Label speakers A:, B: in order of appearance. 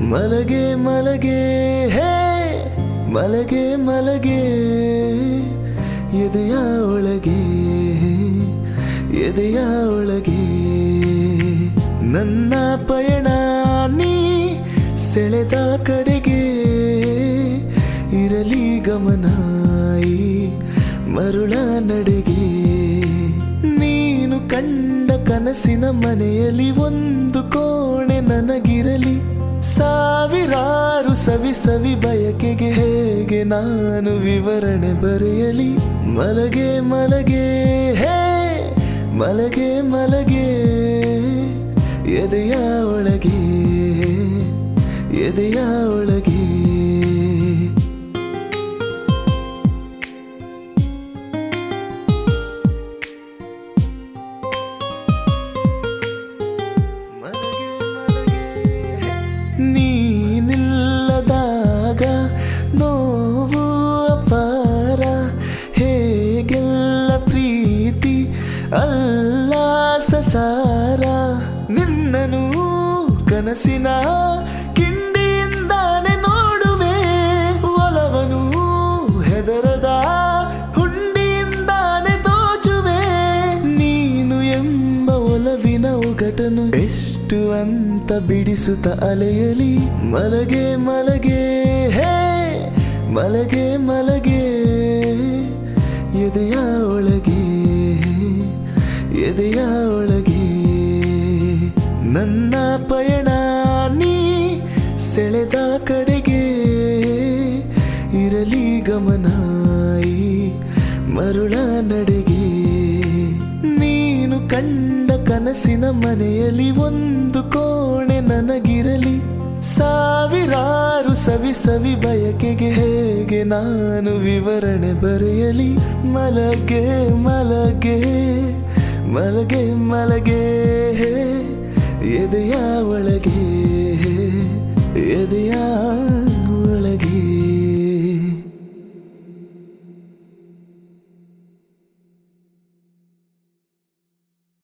A: ಮಲಗೆ ಮಲಗೆ ಹೇ ಮಲಗೆ ಮಲಗೆ ಎದೆಯ ಒಳಗೆ ಎದೆಯ ಒಳಗೆ ನನ್ನ ಪಯಣ ನೀ ಸೆಳೆದ ಕಡೆಗೆ ಇರಲಿ ಗಮನಾಯಿ ಮರುಳ ನಡೆಗೆ ನೀನು ಕಂಡ ಕನಸಿನ ಮನೆಯಲ್ಲಿ ಒಂದು ಕೋಣೆ ನನಗಿರಲಿ ಸಾವಿರಾರು ಸವಿ ಸವಿ ಬಯಕೆಗೆ ಹೇಗೆ ನಾನು ವಿವರಣೆ ಬರೆಯಲಿ ಮಲಗೆ ಮಲಗೆ ಹೇ ಮಲಗೆ ಮಲಗೆ ಎದೆಯ ಒಳಗೆ ಎದೆಯ ಒಳಗೆ ಮಲಗೆ ಮಲಗೆ ನೀನಿಲ್ಲದಾಗ ನೋವು ಅಪಾರ ಹೇಗೆಲ್ಲ ಪ್ರೀತಿ ಅಲ್ಲ ಸಸಾರ ನಿನ್ನನು ಕನಸಿನ ಕಿಂಡಿಯಿಂದಾನೆ ನೋಡುವೆ ಒಲವನು ಹೆದರದ ಹುಂಡಿಯಿಂದಾನೆ ದೋಚುವೆ ನೀನು ಎಂಬ ಒಲವಿನ ಒಗಟನು ಎಷ್ಟು ಅಂತ ಬಿಡಿಸುತ್ತ ಅಲೆಯಲಿ ಮಲಗೆ ಮಲಗೆ ಹೇ ಮಲಗೆ ಮಲಗೆ ಎದೆಯ ಒಳಗೆ ಎದೆಯ ಒಳಗೆ ನನ್ನ ಪಯಣ ನೀ ಸೆಳೆದ ಕಡೆಗೆ ಇರಲಿ ಗಮನಾಯಿ ಮರುಳ ನಡೆಗೆ ನೀನು ಕಂಡ ಕನಸಿನ ಮನೆಯಲ್ಲಿ ಒಂದು ಕೋಣೆ ನನಗಿರಲಿ ಸಾವಿರಾರು ಸವಿ ಸವಿ ಬಯಕೆಗೆ ಹೇಗೆ ನಾನು ವಿವರಣೆ ಬರೆಯಲಿ ಮಲಗೆ ಮಲಗೆ ಮಲಗೆ ಮಲಗೆ ಎದೆಯ ಒಳಗೆ ಎದೆಯ ಒಳಗೆ